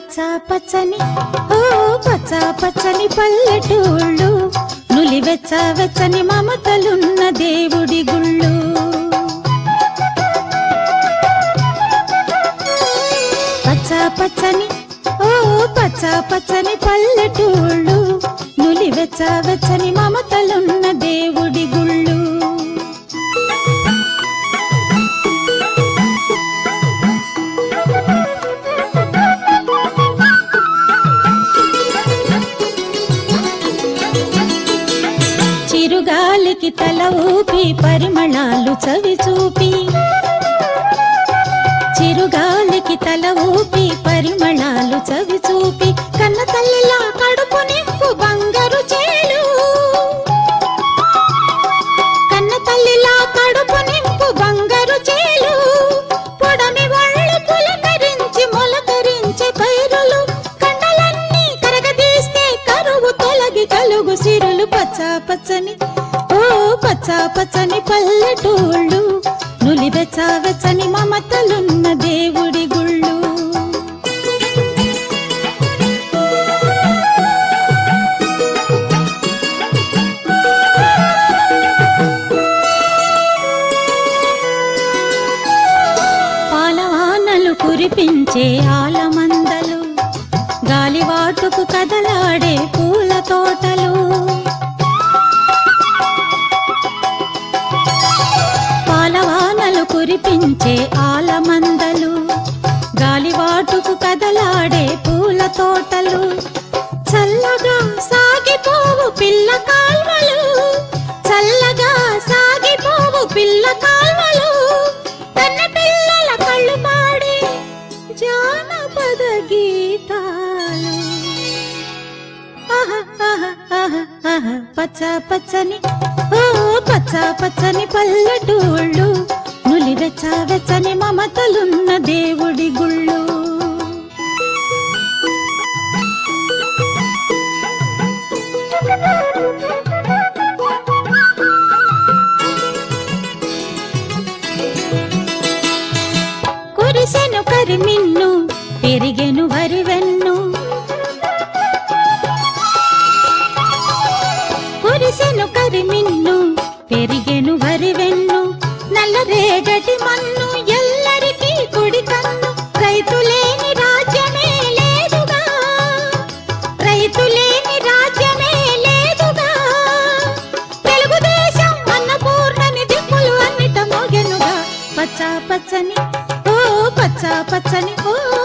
పచ్చ పచ్చని ఓ పచ్చ పచ్చని పల్లెటూళ్ళు నులివెచ్చ వెచ్చని మమతలున్న దేవుడి గుళ్ళు పచ్చ పచ్చని ఓ పచ్చ పచ్చని పల్లెటూళ్ళు నులివెచ్చ వెచ్చని మమతలున్న దేవుడి గుళ్ళు చిరుగాలికి తల ఊపి పరిమళాలు చవి చూపి చిరుగాలికి తల ఊపి పరిమళాలు చవి చూపి కన్న తల్లిలా కడుపు నింపు బంగారు చేలు కన్న తల్లిలా కడుపు నింపు బంగారు చేలు పొడమి వాళ్ళు పులకరించి మొలకరించే పైరులు కండలన్నీ కరగదీస్తే కరువు తొలగి కలుగు సిరులు పచ్చ పచ్చని ఓ పచ్చ పచ్చని పల్లెటూళ్ళు నులివెచ్చ వెచ్చని మమతలున్న దేవుడి గుళ్ళు పాలవానలు కురిపించే ఆలమందలు గాలివాటుకు కదలాడే పూల తోటలు పాలవానలు కురిపించే ఆలమందలు గాలివాటుకు కదలాడే పూల తోటలు చల్లగా సాగిపోవు పిల్ల కాల్వలు చల్లగా సాగిపోవు పిల్ల కాల్వలు తన పిల్లల కళ్ళు పాడే జానపద గీతాలు ఆహా, ఆహా, ఆహా, ఆహా, పచ్చ పచ్చని ఓ పచ్చ పచ్చని పల్లెటూళ్ళు నులి వెచ్చ వెచ్చని మమతలున్న దేవుడి గుళ్ళు కురిసెను కరిమిన్ను పెరిగెను వరివెన్ను కురిసెను కరిమిన్ను పెరిగెను వరివెన్ను నల్లరేగటి మన్ను ఎల్లరికీ కుడి కన్ను రైతులేని రాజ్యమే లేదుగా రైతులేని రాజ్యమే లేదుగా తెలుగుదేశం అన్నపూర్ణని దిక్కులు అన్నిట మోగెనుగా పచ్చ పచ్చని ఓ పచ్చ పచ్చని ఓ